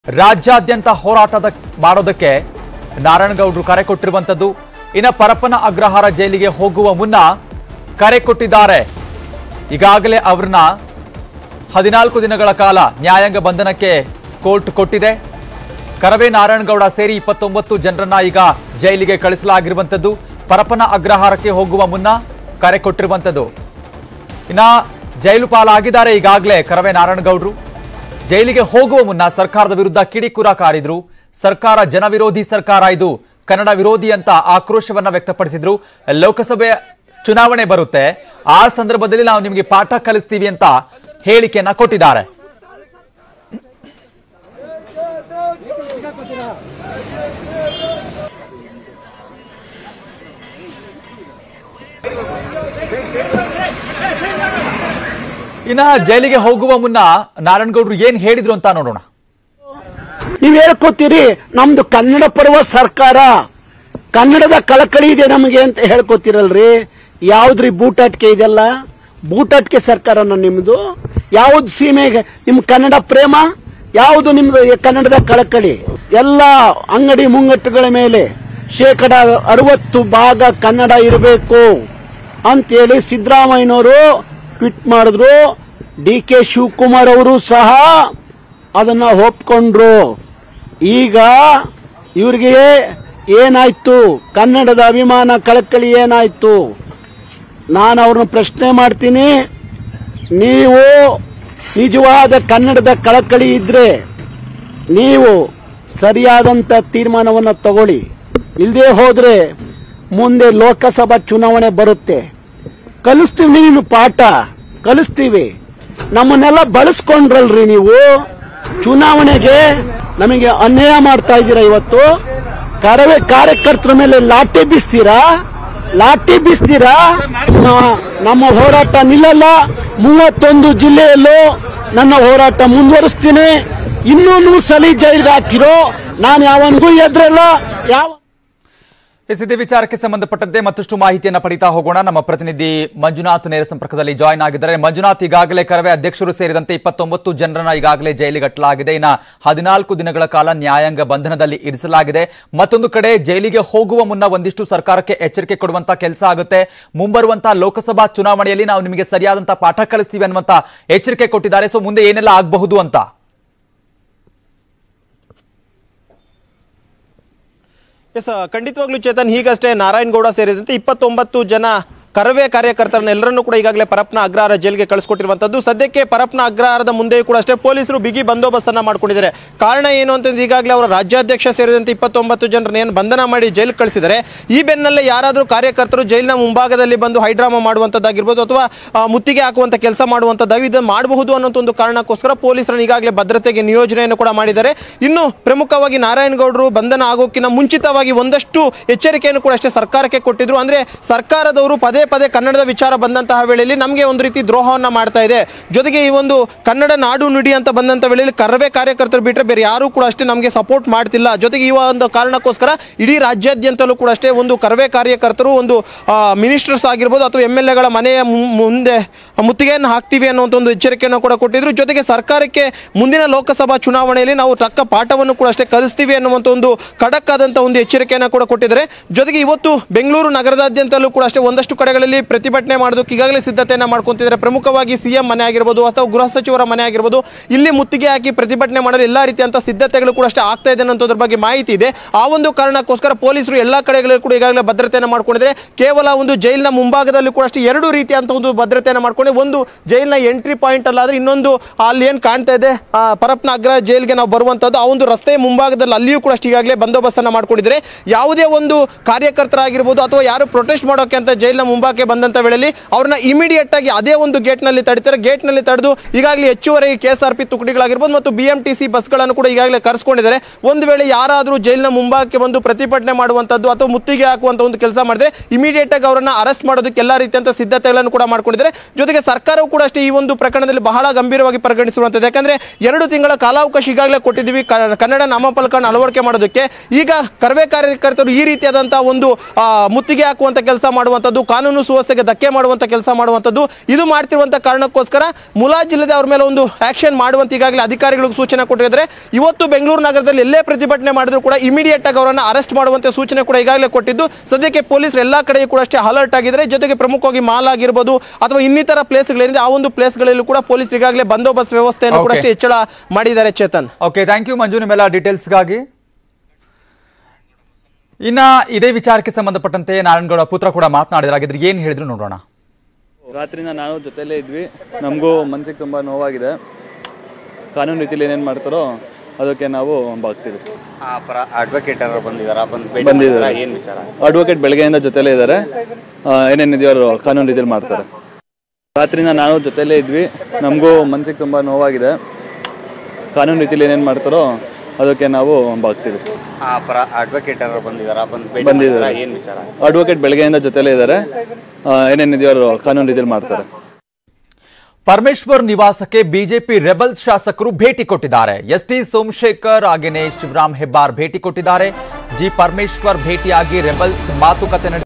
ರಾಜ್ಯಾದ್ಯಂತ ಹೋರಾಟದ ಮಾಡೋದಕ್ಕೆ ನಾರಾಯಣಗೌಡರು ಕರೆ ಕೊಟ್ಟಿರುವಂತದ್ದು ಇನ್ನ ಪರಪ್ಪನ ಅಗ್ರಹಾರ ಜೈಲಿಗೆ ಹೋಗುವ ಮುನ್ನ ಕರೆ ಕೊಟ್ಟಿದ್ದಾರೆ ಈಗಾಗಲೇ ಅವ್ರನ್ನ ಹದಿನಾಲ್ಕು ದಿನಗಳ ಕಾಲ ನ್ಯಾಯಾಂಗ ಬಂಧನಕ್ಕೆ ಕೋರ್ಟ್ ಕೊಟ್ಟಿದೆ ಕರವೇ ನಾರಾಯಣಗೌಡ ಸೇರಿ ಇಪ್ಪತ್ತೊಂಬತ್ತು ಜನರನ್ನ ಈಗ ಜೈಲಿಗೆ ಕಳಿಸಲಾಗಿರುವಂತದ್ದು ಪರಪ್ಪನ ಅಗ್ರಹಾರಕ್ಕೆ ಹೋಗುವ ಮುನ್ನ ಕರೆ ಕೊಟ್ಟಿರುವಂತದ್ದು ಇನ್ನ ಜೈಲು ಪಾಲಾಗಿದ್ದಾರೆ ಈಗಾಗಲೇ ಕರವೇ ನಾರಾಯಣಗೌಡರು ಜೈಲಿಗೆ ಹೋಗುವ ಮುನ್ನ ಸರ್ಕಾರದ ವಿರುದ್ಧ ಕಿಡಿಕುರ ಕಾರಿದ್ರು ಸರ್ಕಾರ ಜನವಿರೋಧಿ ಸರ್ಕಾರ ಇದು ಕನ್ನಡ ವಿರೋಧಿ ಅಂತ ಆಕ್ರೋಶವನ್ನ ವ್ಯಕ್ತಪಡಿಸಿದ್ರು ಲೋಕಸಭೆ ಚುನಾವಣೆ ಬರುತ್ತೆ ಆ ಸಂದರ್ಭದಲ್ಲಿ ನಾವು ನಿಮಗೆ ಪಾಠ ಕಲಿಸ್ತೀವಿ ಅಂತ ಹೇಳಿಕೆಯನ್ನ ಕೊಟ್ಟಿದ್ದಾರೆ ಇನ್ನ ಜೈಲಿಗೆ ಹೋಗುವ ಮುನ್ನ ನಾರಾಯಣಗೌಡರು ಏನ್ ಹೇಳಿದ್ರು ಅಂತ ನೋಡೋಣ ನೀವ್ ಹೇಳ್ಕೊತೀರಿ ನಮ್ದು ಕನ್ನಡ ಪರ್ವ ಸರ್ಕಾರ ಕನ್ನಡದ ಕಳಕಳಿ ಇದೆ ನಮಗೆ ಅಂತ ಹೇಳ್ಕೊತೀರಲ್ರಿ ಯಾವ್ದ್ರಿ ಬೂಟಾಟಿಕೆ ಇದೆಲ್ಲ ಬೂಟಾಟಿಕೆ ಸರ್ಕಾರನ ನಿಮ್ದು ಯಾವ್ದು ಸೀಮೆಗೆ ನಿಮ್ ಕನ್ನಡ ಪ್ರೇಮ ಯಾವುದು ನಿಮ್ದು ಈ ಕನ್ನಡದ ಕಳಕಳಿ ಎಲ್ಲ ಅಂಗಡಿ ಮುಂಗಟ್ಟುಗಳ ಮೇಲೆ ಶೇಕಡ ಅರವತ್ತು ಭಾಗ ಕನ್ನಡ ಇರಬೇಕು ಅಂತೇಳಿ ಸಿದ್ದರಾಮಯ್ಯನವರು ಟ್ವೀಟ್ ಮಾಡಿದ್ರು ಡಿ ಕೆ ಶಿವಕುಮಾರ್ ಅವರು ಸಹ ಅದನ್ನ ಒಪ್ಕೊಂಡ್ರು ಈಗ ಇವ್ರಿಗೆ ಏನಾಯ್ತು ಕನ್ನಡದ ಅಭಿಮಾನ ಕಳಕಳಿ ಏನಾಯ್ತು ನಾನು ಅವ್ರನ್ನ ಪ್ರಶ್ನೆ ಮಾಡ್ತೀನಿ ನೀವು ನಿಜವಾದ ಕನ್ನಡದ ಕಳಕಳಿ ಇದ್ರೆ ನೀವು ಸರಿಯಾದಂತ ತೀರ್ಮಾನವನ್ನು ತಗೊಳ್ಳಿ ಇಲ್ಲದೆ ಹೋದ್ರೆ ಮುಂದೆ ಲೋಕಸಭಾ ಚುನಾವಣೆ ಬರುತ್ತೆ ಕಲಿಸ್ತೀವಿ ನೀನು ಪಾಠ ಕಲಿಸ್ತೀವಿ ನಮ್ಮನ್ನೆಲ್ಲ ಬಳಸ್ಕೊಂಡ್ರಲ್ರಿ ನೀವು ಚುನಾವಣೆಗೆ ನಮಗೆ ಅನ್ಯಾಯ ಮಾಡ್ತಾ ಇದ್ದೀರಾ ಇವತ್ತು ಕರವೇ ಕಾರ್ಯಕರ್ತರ ಮೇಲೆ ಲಾಠಿ ಬೀಸ್ತೀರಾ ಲಾಠಿ ಬೀಸ್ತೀರಾ ನ- ನಮ್ಮ ಹೋರಾಟ ನಿಲ್ಲಲ್ಲ ಮೂವತ್ತೊಂದು ಜಿಲ್ಲೆಯಲ್ಲೂ ನನ್ನ ಹೋರಾಟ ಮುಂದುವರಿಸ್ತೀನಿ ಇನ್ನೂ ನೂರು ಸಲ ಜೈಲಿಗೆ ಹಾಕಿರೋ ನಾನು ಯಾವನಿಗೂ ಎದ್ರಲ್ಲ ಯಾವ ಎಸ್ ಇದೇ ವಿಚಾರಕ್ಕೆ ಸಂಬಂಧಪಟ್ಟಂತೆ ಮತ್ತಷ್ಟು ಮಾಹಿತಿಯನ್ನ ಪಡಿತಾ ಹೋಗೋಣ ನಮ್ಮ ಪ್ರತಿನಿಧಿ ಮಂಜುನಾಥ್ ನೇರ ಸಂಪರ್ಕದಲ್ಲಿ ಜಾಯ್ನ್ ಆಗಿದ್ದಾರೆ ಮಂಜುನಾಥ್ ಈಗಾಗಲೇ ಕರವೇ ಅಧ್ಯಕ್ಷರು ಸೇರಿದಂತೆ ಇಪ್ಪತ್ತೊಂಬತ್ತು ಜನರನ್ನ ಈಗಾಗಲೇ ಜೈಲಿಗಟ್ಟಲಾಗಿದೆ ಇನ್ನ ಹದಿನಾಲ್ಕು ದಿನಗಳ ಕಾಲ ನ್ಯಾಯಾಂಗ ಬಂಧನದಲ್ಲಿ ಇರಿಸಲಾಗಿದೆ ಮತ್ತೊಂದು ಕಡೆ ಜೈಲಿಗೆ ಹೋಗುವ ಮುನ್ನ ಒಂದಿಷ್ಟು ಸರ್ಕಾರಕ್ಕೆ ಎಚ್ಚರಿಕೆ ಕೊಡುವಂತ ಕೆಲಸ ಆಗುತ್ತೆ ಮುಂಬರುವಂತಹ ಲೋಕಸಭಾ ಚುನಾವಣೆಯಲ್ಲಿ ನಾವು ನಿಮಗೆ ಸರಿಯಾದಂತಹ ಪಾಠ ಕಲಿಸ್ತೀವಿ ಅನ್ನುವಂತ ಎಚ್ಚರಿಕೆ ಕೊಟ್ಟಿದ್ದಾರೆ ಸೊ ಮುಂದೆ ಏನೆಲ್ಲ ಆಗಬಹುದು ಅಂತ ಎಸ್ ಖಂಡಿತವಾಗ್ಲೂ ಚೇತನ್ ಹೀಗಷ್ಟೇ ನಾರಾಯಣಗೌಡ ಸೇರಿದಂತೆ ಇಪ್ಪತ್ತೊಂಬತ್ತು ಜನ ಕರವೇ ಕಾರ್ಯಕರ್ತರನ್ನ ಎಲ್ಲರನ್ನೂ ಕೂಡ ಈಗಾಗಲೇ ಪರಪ್ನ ಅಗ್ರಹಾರ ಜೈಲಿಗೆ ಕಳಿಸ್ಕೊಟ್ಟಿರುವಂತದ್ದು ಸದ್ಯಕ್ಕೆ ಪರಪ್ನ ಅಗ್ರಹಾರದ ಮುಂದೆಯೂ ಕೂಡ ಅಷ್ಟೇ ಪೊಲೀಸರು ಬಿಗಿ ಬಂದೋಬಸ್ತನ್ನ ಮಾಡ್ಕೊಂಡಿದ್ದಾರೆ ಕಾರಣ ಏನು ಅಂತಂದ್ರೆ ಈಗಾಗಲೇ ಅವರ ರಾಜ್ಯಾಧ್ಯಕ್ಷ ಸೇರಿದಂತೆ ಇಪ್ಪತ್ತೊಂಬತ್ತು ಜನರನ್ನ ಏನು ಬಂಧನ ಮಾಡಿ ಜೈಲಿಗೆ ಕಳಿಸಿದ್ದಾರೆ ಈ ಬೆನ್ನಲ್ಲೇ ಯಾರಾದರೂ ಕಾರ್ಯಕರ್ತರು ಜೈಲಿನ ಮುಂಭಾಗದಲ್ಲಿ ಬಂದು ಹೈಡ್ರಾಮಾ ಮಾಡುವಂಥದ್ದಾಗಿರ್ಬೋದು ಅಥವಾ ಆ, ಮುತ್ತಿಗೆ ಹಾಕುವಂಥ ಕೆಲಸ ಮಾಡುವಂಥದ್ದಾಗಿ ಇದನ್ನು ಮಾಡಬಹುದು ಅನ್ನೋ ಒಂದು ಕಾರಣಕ್ಕೋಸ್ಕರ ಪೊಲೀಸರನ್ನು ಈಗಾಗಲೇ ಭದ್ರತೆಗೆ ನಿಯೋಜನೆಯನ್ನು ಕೂಡ ಮಾಡಿದ್ದಾರೆ ಇನ್ನು ಪ್ರಮುಖವಾಗಿ ನಾರಾಯಣಗೌಡರು ಬಂಧನ ಆಗೋಕ್ಕಿಂತ ಮುಂಚಿತವಾಗಿ ಒಂದಷ್ಟು ಎಚ್ಚರಿಕೆಯನ್ನು ಕೂಡ ಅಷ್ಟೇ ಸರ್ಕಾರಕ್ಕೆ ಕೊಟ್ಟಿದ್ರು ಅಂದ್ರೆ ಸರ್ಕಾರದವರು ಪದೇ ಪದೇ ಕನ್ನಡದ ವಿಚಾರ ಬಂದಂತಹ ವೇಳೆಯಲ್ಲಿ ನಮಗೆ ಒಂದು ರೀತಿ ದ್ರೋಹವನ್ನ ಮಾಡ್ತಾ ಇದೆ ಜೊತೆಗೆ ಈ ಒಂದು ಕನ್ನಡ ನಾಡು ನುಡಿ ಅಂತ ಬಂದಂತ ವೇಳೆಯಲ್ಲಿ ಕರವೇ ಕಾರ್ಯಕರ್ತರು ಬಿಟ್ಟರೆ ಬೇರೆ ಯಾರೂ ಕೂಡ ಅಷ್ಟೇ ನಮಗೆ ಸಪೋರ್ಟ್ ಮಾಡ್ತಿಲ್ಲ ಜೊತೆಗೆ ಈ ಒಂದು ಕಾರಣಕ್ಕೋಸ್ಕರ ಇಡೀ ರಾಜ್ಯಾದ್ಯಂತಲೂ ಕೂಡ ಅಷ್ಟೇ ಒಂದು ಕರವೇ ಕಾರ್ಯಕರ್ತರು ಒಂದು ಮಿನಿಸ್ಟರ್ಸ್ ಆಗಿರ್ಬೋದು ಅಥವಾ ಎಮ್ ಎಲ್ ಎಗಳ ಮನೆಯ ಮು- ಮುಂದೆ ಮುತ್ತಿಗೆಯನ್ನು ಹಾಕ್ತೀವಿ ಅನ್ನುವಂಥ ಒಂದು ಎಚ್ಚರಿಕೆಯನ್ನು ಕೂಡ ಕೊಟ್ಟಿದ್ರು ಜೊತೆಗೆ ಸರ್ಕಾರಕ್ಕೆ ಮುಂದಿನ ಲೋಕಸಭಾ ಚುನಾವಣೆಯಲ್ಲಿ ನಾವು ತಕ್ಕ ಪಾಠವನ್ನು ಕೂಡ ಅಷ್ಟೇ ಕಲಿಸ್ತೀವಿ ಅನ್ನುವಂಥ ಒಂದು ಖಡಕ್ ಆದಂಥ ಒಂದು ಎಚ್ಚರಿಕೆಯನ್ನು ಕೂಡ ಕೊಟ್ಟಿದ್ದಾರೆ ಜೊತೆಗೆ ಇವತ್ತು ಬೆಂಗಳೂರು ನಗರದಾದ್ಯಂತಲೂ ಕೂಡ ಅಷ್ಟೇ ಒಂದಷ್ಟು ಕಡೆಗಳಲ್ಲಿ ಪ್ರತಿಭಟನೆ ಮಾಡೋದಕ್ಕೆ ಈಗಾಗಲೇ ಸಿದ್ಧತೆಯನ್ನು ಮಾಡ್ಕೊಂತಿದ್ದಾರೆ ಪ್ರಮುಖವಾಗಿ ಸಿಎಂ ಮನೆ ಆಗಿರ್ಬೋದು ಅಥವಾ ಗೃಹ ಸಚಿವರ ಮನೆ ಆಗಿರ್ಬೋದು ಇಲ್ಲಿ ಮುತ್ತಿಗೆ ಹಾಕಿ ಪ್ರತಿಭಟನೆ ಮಾಡಲು ಎಲ್ಲ ರೀತಿಯಂತ ಸಿದ್ಧತೆಗಳು ಕೂಡ ಅಷ್ಟೇ ಆಗ್ತಾ ಇದೆ ಅನ್ನೋದ್ರ ಬಗ್ಗೆ ಮಾಹಿತಿ ಇದೆ ಆ ಒಂದು ಕಾರಣಕ್ಕೋಸ್ಕರ ಪೊಲೀಸರು ಎಲ್ಲ ಕಡೆಗಳಲ್ಲೂ ಕೂಡ ಈಗಾಗಲೇ ಭದ್ರತೆಯನ್ನು ಮಾಡ್ಕೊಂಡಿದ್ದಾರೆ ಕೇವಲ ಒಂದು ಜೈಲಿನ ಮುಂಭಾಗದಲ್ಲಿ ಕೂಡ ಅಷ್ಟೇ ಎರಡು ರೀತಿಯಂತ ಒಂದು ಭದ್ರತೆಯನ್ನು ಮಾಡ್ಕೊಂಡು ಒಂದು ಜೈಲಿನ ಎಂಟ್ರಿ ಪಾಯಿಂಟ್ ಅಲ್ಲಾದ್ರೆ ಇನ್ನೊಂದು ಅಲ್ಲಿ ಏನು ಕಾಣ್ತಾ ಇದೆ ಆ, ಪರಪ್ನ ಅಗ್ರ ಜೈಲ್ಗೆ ನಾವು ಬರುವಂತದ್ದು ಆ ಒಂದು ರಸ್ತೆ ಮುಂಭಾಗದಲ್ಲಿ ಅಲ್ಲಿಯೂ ಕೂಡ ಅಷ್ಟೇ ಈಗಾಗಲೇ ಬಂದೋಬಸ್ತನ್ನ ಮಾಡ್ಕೊಂಡಿದ್ದಾರೆ ಯಾವುದೇ ಒಂದು ಕಾರ್ಯಕರ್ತರಾಗಿರ್ಬೋದು ಅಥವಾ ಯಾರು ಪ್ರೊಟೆಸ್ಟ್ ಮಾಡೋಕೆ ಅಂತ ಜೈಲಿನ ಮುಂಭಾಗಕ್ಕೆ ಬಂದಂತ ವೇಳೆಯಲ್ಲಿ ಅವ್ರನ್ನ ಇಮಿಡಿಯೇಟ್ ಆಗಿ ಅದೇ ಒಂದು ಗೇಟ್ ನಲ್ಲಿ ತಡಿತಾರೆ ಗೇಟ್ ನಲ್ಲಿ ತಡೆದು ಈಗಾಗಲೇ ಹೆಚ್ಚುವರಿ ಕೆ ಎಸ್ ಆರ್ ಪಿ ತುಕಡಿಗಳಾಗಿರ್ಬೋದು ಮತ್ತು ಬಿ ಎಂ ಟಿ ಸಿ ಬಸ್ಗಳನ್ನು ಕೂಡ ಈಗಾಗಲೇ ಕರೆಸ್ಕೊಂಡಿದ್ದಾರೆ ಒಂದು ವೇಳೆ ಯಾರಾದರೂ ಜೈಲಿನ ಮುಂಭಾಗಕ್ಕೆ ಬಂದು ಪ್ರತಿಭಟನೆ ಮಾಡುವಂತದ್ದು ಅಥವಾ ಮುತ್ತಿಗೆ ಹಾಕುವಂತ ಒಂದು ಕೆಲಸ ಮಾಡಿದ್ರೆ ಇಮಿಡಿಯೇಟ್ ಆಗಿ ಅವರನ್ನ ಅರೆಸ್ಟ್ ಮಾಡೋದಕ್ಕೆ ಎಲ್ಲ ರೀತಿಯಂತ ಸಿದ್ಧತೆಗಳನ್ನು ಕೂಡ ಮಾಡ್ಕೊಂಡಿದ್ದಾರೆ ಜೊತೆಗೆ ಸರ್ಕಾರವು ಕೂಡ ಅಷ್ಟೇ ಈ ಒಂದು ಪ್ರಕರಣದಲ್ಲಿ ಬಹಳ ಗಂಭೀರವಾಗಿ ಪರಿಗಣಿಸಿರುವಂತದ್ದು ಯಾಕಂದ್ರೆ ಎರಡು ತಿಂಗಳ ಕಾಲಾವಕಾಶ ಈಗಾಗಲೇ ಕೊಟ್ಟಿದ್ದೀವಿ ಕ- ಕನ್ನಡ ನಾಮಫಲಕವನ್ನು ಅಳವಡಿಕೆ ಮಾಡೋದಕ್ಕೆ ಈಗ ಕರವೇ ಕಾರ್ಯಕರ್ತರು ಈ ರೀತಿಯಾದಂತಹ ಒಂದು ಆ, ಮುತ್ತಿಗೆ ಹಾಕುವಂತ ಕೆಲಸ ಮಾಡುವಂತದ್ದು ಕಾನೂನು ಕಾನೂನು ಸುವ್ಯವಸ್ಥೆಗೆ ಧಕ್ಕೆ ಮಾಡುವಂತ ಕೆಲಸ ಮಾಡುವಂತದ್ದು ಇದು ಮಾಡ್ತಿರುವಂತ ಕಾರಣಕ್ಕೋಸ್ಕರ ಮುಲಾಜಿಲ್ಲದೆ ಅವ್ರ ಮೇಲೆ ಒಂದು ಆಕ್ಷನ್ ಮಾಡುವಂತ ಈಗಾಗಲೇ ಅಧಿಕಾರಿಗಳಿಗೆ ಸೂಚನೆ ಕೊಟ್ಟಿದ್ದಾರೆ ಇವತ್ತು ಬೆಂಗಳೂರು ನಗರದಲ್ಲಿ ಎಲ್ಲೇ ಪ್ರತಿಭಟನೆ ಮಾಡಿದ್ರು ಕೂಡ ಇಮಿಡಿಯೇಟ್ ಆಗಿ ಅವರನ್ನ ಅರೆಸ್ಟ್ ಮಾಡುವಂತೆ ಸೂಚನೆ ಕೂಡ ಈಗಾಗಲೇ ಕೊಟ್ಟಿದ್ದು ಸದ್ಯಕ್ಕೆ ಪೊಲೀಸರು ಎಲ್ಲಾ ಕಡೆಯೂ ಕೂಡ ಅಷ್ಟೇ ಅಲರ್ಟ್ ಆಗಿದ್ದಾರೆ ಜೊತೆಗೆ ಪ್ರಮುಖವಾಗಿ ಮಾಲ್ ಆಗಿರ್ಬೋದು ಅಥವಾ ಇನ್ನಿತರ ಪ್ಲೇಸ್ಗಳಿಂದ ಆ ಒಂದು ಪ್ಲೇಸ್ಗಳಲ್ಲೂ ಕೂಡ ಪೊಲೀಸ್ ಈಗಾಗಲೇ ಬಂದೋಬಸ್ತ್ ವ್ಯವಸ್ಥೆಯನ್ನು ಕೂಡ Okay. ಅಷ್ಟೇ ಹೆಚ್ಚಳ ಮಾಡಿದ್ದಾರೆ Chetan okay thank you Manju ನಿಮ್ಮೆಲ್ಲ ಡೀಟೇಲ್ಸ್ಗಾಗಿ ಇನ್ನ ಇದೇ ವಿಚಾರಕ್ಕೆ ಸಂಬಂಧಪಟ್ಟಂತೆ ನಾರಾಯಣಗೌಡ ಪುತ್ರ ಕೂಡ ಮಾತನಾಡಿದ್ರಾಗಿದ್ರೆ ಏನ್ ಹೇಳಿದ್ರು ನೋಡೋಣ ರಾತ್ರಿಯಿಂದ ನಾವು ಜೊತೆಲೇ ಇದ್ವಿ ನಮಗೂ ಮನಸ್ಸಿಗೆ ತುಂಬ ನೋವಾಗಿದೆ ಕಾನೂನು ರೀತಿಯಲ್ಲಿ ಏನೇನು ಮಾಡ್ತಾರೋ ಅದಕ್ಕೆ ನಾವು ಬಾಗ್ತೀವಿ ಅಡ್ವೊಕೇಟ್ ಅವರು ಬಂದಿದಾರ ಬಂದು ಬಂದಿದ್ದಾರೆ ಏನ್ ವಿಚಾರ ಅಡ್ವೊಕೇಟ್ ಬೆಳಗ್ಗೆಯಿಂದ ಜೊತೆಲೇ ಇದ್ದಾರೆ ಏನೇನಿದೆಯೋ ಅವರು ಕಾನೂನು ರೀತಿಯಲ್ಲಿ ಮಾಡ್ತಾರೆ ರಾತ್ರಿಯಿಂದ ನಾವು ಜೊತೆಲೇ ಇದ್ವಿ ನಮಗೂ ಮನಸ್ಸಿಗೆ ತುಂಬ ನೋವಾಗಿದೆ ಕಾನೂನು ರೀತಿಯಲ್ಲಿ ಏನೇನು ಮಾಡ್ತಾರೋ ಅದಕ್ಕೆ ನಾವು ಬಾಗ್ತೀವಿ ಅಡ್ವೊಕೇಟ್ ಅವರು ಬಂದಿದಾರ ಬಂದು ಬಂದಿದ್ದಾರೆ ಏನ್ ವಿಚಾರ ಅಡ್ವೊಕೇಟ್ ಬೆಳಗ್ಗೆಯಿಂದ ಜೊತೆಲೇ ಇದ್ದಾರೆ ಏನೇನಿದೆಯೋ ಅವರು ಕಾನೂನು ರೀತಿಯಲ್ಲಿ ಮಾಡ್ತಾರೆ ಪರಮೇಶ್ವರ್ ನಿವಾಸಕ್ಕೆ ಬಿಜೆಪಿ ರೆಬಲ್ ಶಾಸಕರು ಭೇಟಿ ಕೊಟ್ಟಿದ್ದಾರೆ ಎಸ್ ಟಿ ಸೋಮಶೇಖರ್ ಹಾಗೇನೆ ಶಿವರಾಮ್ ಹೆಬ್ಬಾರ್ ಭೇಟಿ ಕೊಟ್ಟಿದ್ದಾರೆ ಜಿ ಪರಮೇಶ್ವರ್ ಭೇಟಿಯಾಗಿ ರೆಬಲ್ಸ್ ಮಾತುಕತೆ ನಡೆಸಿದ್ದಾರೆ